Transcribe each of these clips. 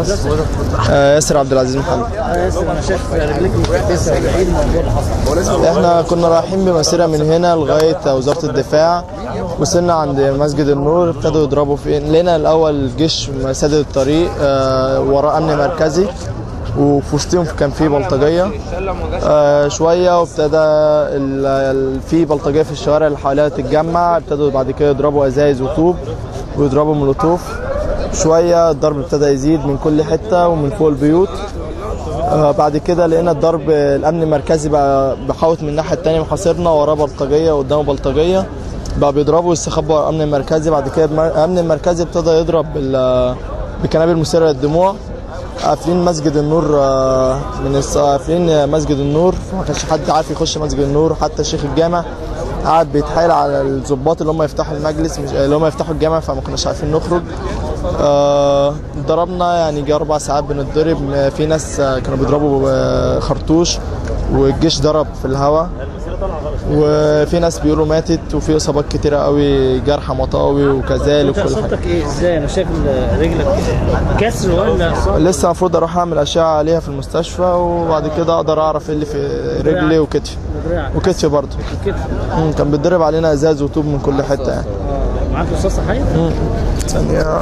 آه، ياسر عبد العزيز محمد ياسر انا شايف رجليك متكبسه ايه الموضوع اللي حصل؟ احنا كنا رايحين بمسيره من هنا لغايه وزاره الدفاع وصلنا عند مسجد النور ابتدوا يضربوا في لقينا الاول الجيش سادد الطريق آه، وراه امن مركزي وفي وسطهم كان في بلطجيه آه، شويه وابتدى ال- ال- في بلطجيه في الشوارع اللي حواليها تتجمع ابتدوا بعد كده يضربوا ازايز وطوب ويضربوا مولوتوف شويه الضرب ابتدى يزيد من كل حته ومن فوق البيوت آه، بعد كده لقينا الضرب الامن المركزي بقى بحاوط من الناحيه التانية محاصرنا وراه بلطجيه وقدامه بلطجيه بقى بيضربوا ويستخبوا على الامن المركزي بعد كده الم- الامن المركزي ابتدى يضرب بال- بكنابل مسيره للدموع قافلين مسجد النور آه، من الس- قافلين مسجد النور ما كانش حد عارف يخش مسجد النور حتى شيخ الجامع قعد بيتحايل على الضباط اللي هم يفتحوا المجلس مش اللي هم يفتحوا الجامع فما كناش عارفين نخرج آه، ضربنا يعني جه اربع ساعات بنتضرب في ناس آه، كانوا بيضربوا آه، خرطوش والجيش ضرب في الهواء وفي ناس بيقولوا ماتت وفي اصابات كتيره قوي جرح مطاوي وكذلك انت كل حاجه اصابتك ايه ازاي انا شايف ال- رجلك كسر ولا اصابه؟ لسه المفروض اروح اعمل اشعه عليها في المستشفى وبعد كده اقدر اعرف ايه اللي في رجلي وكتفي دراعك وكتفي برضه كده مم، كان بيتضرب علينا ازاز وطوب من كل حته يعني اه معاك رصاصه حيه؟ ثانيه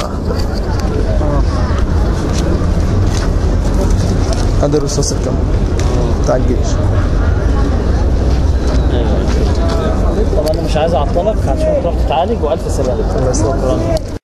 ادي الرصاص الكامل بتاع الجيش طب انا مش عايز اعطلك عشان تروح تتعالج والف سلامه الله يسلمك. شكرا